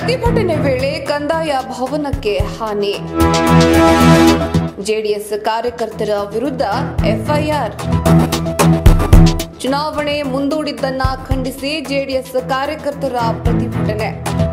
ಪ್ರತಿಭಟನೆ ವೇಳೆ ಕಂದಾಯ ಭವನಕ್ಕೆ ಹಾನಿ ಜೆಡಿಎಸ್ ಕಾರ್ಯಕರ್ತರ ವಿರುದ್ಧ ಎಫ್ಐಆರ್ ಚುನಾವಣೆ ಮುಂದೂಡಿದ್ದನ್ನ ಖಂಡಿಸಿ ಜೆಡಿಎಸ್ ಕಾರ್ಯಕರ್ತರ ಪ್ರತಿಭಟನೆ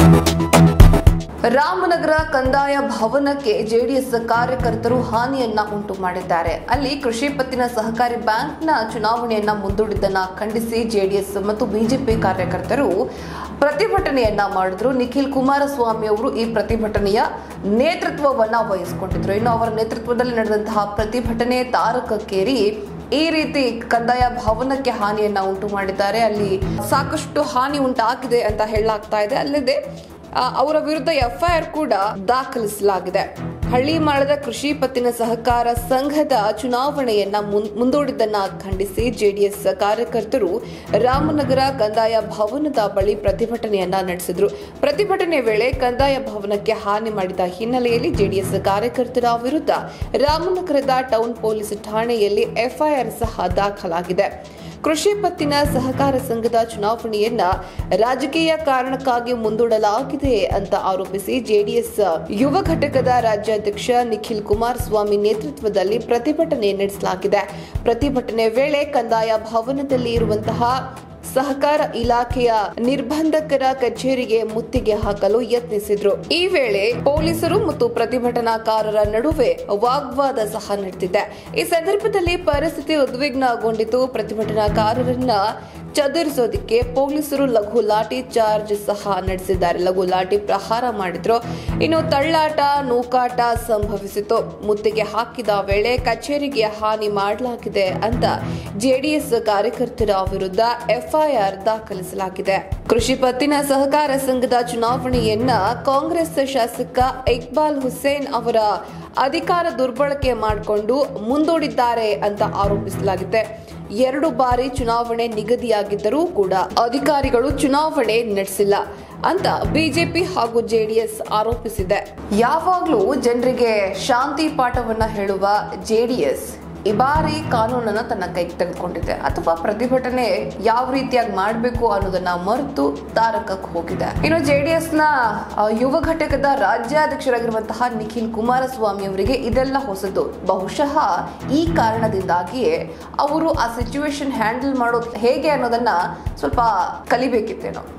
ರಾಮನಗರ ಕಂದಾಯ ಭವನಕ್ಕೆ ಜೆಡಿಎಸ್ ಕಾರ್ಯಕರ್ತರು ಹಾನಿಯನ್ನ ಉಂಟು ಮಾಡಿದ್ದಾರೆ ಅಲ್ಲಿ ಕೃಷಿ ಪತ್ತಿನ ಸಹಕಾರಿ ಬ್ಯಾಂಕ್ನ ಚುನಾವಣೆಯನ್ನ ಮುಂದೂಡಿದ್ದನ್ನ ಖಂಡಿಸಿ ಜೆಡಿಎಸ್ ಮತ್ತು ಬಿಜೆಪಿ ಕಾರ್ಯಕರ್ತರು ಪ್ರತಿಭಟನೆಯನ್ನ ಮಾಡಿದ್ರು ನಿಖಿಲ್ ಕುಮಾರಸ್ವಾಮಿ ಅವರು ಈ ಪ್ರತಿಭಟನೆಯ ನೇತೃತ್ವವನ್ನ ವಹಿಸಿಕೊಂಡಿದ್ರು ಇನ್ನು ಅವರ ನೇತೃತ್ವದಲ್ಲಿ ನಡೆದಂತಹ ಪ್ರತಿಭಟನೆ ತಾರಕಕ್ಕೇರಿ ಈ ರೀತಿ ಕಂದಾಯ ಭವನಕ್ಕೆ ಹಾನಿಯನ್ನ ಉಂಟು ಮಾಡಿದ್ದಾರೆ ಅಲ್ಲಿ ಸಾಕಷ್ಟು ಹಾನಿ ಉಂಟಾಗಿದೆ ಅಂತ ಹೇಳಲಾಗ್ತಾ ಇದೆ ಅಲ್ಲದೆ ಆ, ಅವರ ವಿರುದ್ಧ ಎಫ್ಐಆರ್ ಕೂಡ ದಾಖಲಿಸಲಾಗಿದೆ ಹಳ್ಳಿ ಮಾಡದ ಕೃಷಿ ಪತ್ತಿನ ಸಹಕಾರ ಸಂಘದ ಚುನಾವಣೆಯನ್ನ ಮುನ್- ಮುಂದೂಡಿದ್ದನ್ನ ಖಂಡಿಸಿ ಜೆಡಿಎಸ್ ಕಾರ್ಯಕರ್ತರು ರಾಮನಗರ ಕಂದಾಯ ಭವನದ ಬಳಿ ಪ್ರತಿಭಟನೆಯನ್ನ ನಡೆಸಿದ್ರು ಪ್ರತಿಭಟನೆ ವೇಳೆ ಕಂದಾಯ ಭವನಕ್ಕೆ ಹಾನಿ ಮಾಡಿದ ಹಿನ್ನೆಲೆಯಲ್ಲಿ ಜೆಡಿಎಸ್ ಕಾರ್ಯಕರ್ತರ ವಿರುದ್ಧ ರಾಮನಗರದ ಟೌನ್ ಪೊಲೀಸ್ ಠಾಣೆಯಲ್ಲಿ ಎಫ್ಐಆರ್ ಸಹ ದಾಖಲಾಗಿದೆ ಕೃಷಿ ಪತ್ತಿನ ಸಹಕಾರ ಸಂಘದ ಚುನಾವಣೆಯನ್ನ ರಾಜಕೀಯ ಕಾರಣಕ್ಕಾಗಿ ಮುಂದೂಡಲಾಗಿದೆ ಅಂತ ಆರೋಪಿಸಿ ಜೆಡಿಎಸ್ ಯುವ ಘಟಕದ ರಾಜ್ಯಾಧ್ಯಕ್ಷ ನಿಖಿಲ್ ಕುಮಾರಸ್ವಾಮಿ ನೇತೃತ್ವದಲ್ಲಿ ಪ್ರತಿಭಟನೆ ನಡೆಸಲಾಗಿದೆ ಪ್ರತಿಭಟನೆ ವೇಳೆ ಕಂದಾಯ ಭವನದಲ್ಲಿ ಇರುವಂತಹ ಸಹಕಾರ ಇಲಾಖೆಯ ನಿರ್ಬಂಧಕರ ಕಚೇರಿಗೆ ಮುತ್ತಿಗೆ ಹಾಕಲು ಯತ್ನಿಸಿದ್ರು ಈ ವೇಳೆ ಪೊಲೀಸರು ಮತ್ತು ಪ್ರತಿಭಟನಾಕಾರರ ನಡುವೆ ವಾಗ್ವಾದ ಸಹ ನಡೆದಿದೆ ಈ ಸಂದರ್ಭದಲ್ಲಿ ಪರಿಸ್ಥಿತಿ ಉದ್ವಿಗ್ನಗೊಂಡಿತು ಪ್ರತಿಭಟನಾಕಾರರನ್ನ ಚದುರಿಸೋದಕ್ಕೆ ಪೊಲೀಸರು ಲಘು ಲಾಠಿ ಚಾರ್ಜ್ ಸಹ ನಡೆಸಿದ್ದಾರೆ ಲಘು ಲಾಠಿ ಪ್ರಹಾರ ಮಾಡಿದ್ರು ಇನ್ನು ತಳ್ಳಾಟ ನೂಕಾಟ ಸಂಭವಿಸಿತು ಮುತ್ತಿಗೆ ಹಾಕಿದ ವೇಳೆ ಕಚೇರಿಗೆ ಹಾನಿ ಮಾಡಲಾಗಿದೆ ಅಂತ ಜೆಡಿಎಸ್ ಕಾರ್ಯಕರ್ತರ ವಿರುದ್ಧ ಎಫ್ಐಆರ್ ದಾಖಲಿಸಲಾಗಿದೆ ಕೃಷಿ ಪತ್ತಿನ ಸಹಕಾರ ಸಂಘದ ಚುನಾವಣೆಯನ್ನ ಕಾಂಗ್ರೆಸ್ ಶಾಸಕ ಇಕ್ಬಾಲ್ ಹುಸೇನ್ ಅವರ ಅಧಿಕಾರ ದುರ್ಬಳಕೆ ಮಾಡಿಕೊಂಡು ಮುಂದೂಡಿದ್ದಾರೆ ಅಂತ ಆರೋಪಿಸಲಾಗಿದೆ ಎರಡು ಬಾರಿ ಚುನಾವಣೆ ನಿಗದಿಯಾಗಿದ್ದರೂ ಕೂಡ ಅಧಿಕಾರಿಗಳು ಚುನಾವಣೆ ನಡೆಸಿಲ್ಲ ಅಂತ ಬಿಜೆಪಿ ಹಾಗೂ ಜೆಡಿಎಸ್ ಆರೋಪಿಸಿದೆ ಯಾವಾಗಲೂ ಜನರಿಗೆ ಶಾಂತಿ ಪಾಠವನ್ನ ಹೇಳುವ ಜೆಡಿಎಸ್ ಈ ಬಾರಿ ಕಾನೂನನ್ನ ತನ್ನ ಕೈಗೆ ತೆಗೆದುಕೊಂಡಿದೆ ಅಥವಾ ಪ್ರತಿಭಟನೆ ಯಾವ ರೀತಿಯಾಗಿ ಮಾಡಬೇಕು ಅನ್ನೋದನ್ನ ಮರೆತು ತಾರಕಕ್ಕೆ ಹೋಗಿದೆ ಇನ್ನು ಜೆಡಿಎಸ್ ನ ಆ, ಯುವ ಘಟಕದ ರಾಜ್ಯಾಧ್ಯಕ್ಷರಾಗಿರುವಂತಹ ನಿಖಿಲ್ ಕುಮಾರಸ್ವಾಮಿ ಅವರಿಗೆ ಇದೆಲ್ಲ ಹೊಸದು ಬಹುಶಃ ಈ ಕಾರಣದಿಂದಾಗಿಯೇ ಅವರು ಆ ಸಿಚುವೇಶನ್ ಹ್ಯಾಂಡಲ್ ಮಾಡೋದು ಹೇಗೆ ಅನ್ನೋದನ್ನ ಸ್ವಲ್ಪ ಕಲಿಬೇಕಿತ್ತೇನೋ